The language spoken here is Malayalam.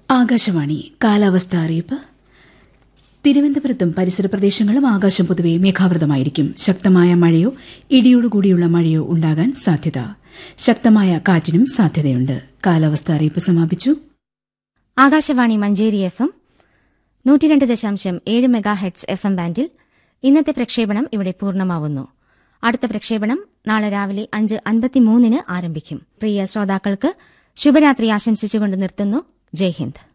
ആകാശവാണി കാലാവസ്ഥ അറിയിപ്പ് തിരുവനന്തപുരത്തും പരിസര പ്രദേശങ്ങളും ആകാശം പൊതുവെ മേഘാവൃതമായിരിക്കും ശക്തമായ മഴയോ ഇടിയോടുകൂടിയുള്ള മഴയോ ഉണ്ടാകാൻ സാധ്യത ശക്തമായ കാറ്റിനും സാധ്യതയുണ്ട് കാലാവസ്ഥ അറിയിപ്പ് സമാപിച്ചു ആകാശവാണി മഞ്ചേരി എഫ് എം നൂറ്റിരണ്ട് ദശാംശം ഏഴ് മെഗാ ഹെഡ്സ് എഫ് എം ബാൻഡിൽ ഇന്നത്തെ പ്രക്ഷേപണം ഇവിടെ പൂർണ്ണമാവുന്നു അടുത്ത പ്രക്ഷേപണം നാളെ രാവിലെ അഞ്ച് അൻപത്തിമൂന്നിന് ആരംഭിക്കും പ്രിയ ശ്രോതാക്കൾക്ക് ശുഭരാത്രി ആശംസിച്ചുകൊണ്ട് നിർത്തുന്നു ജയ് ഹിന്ദ്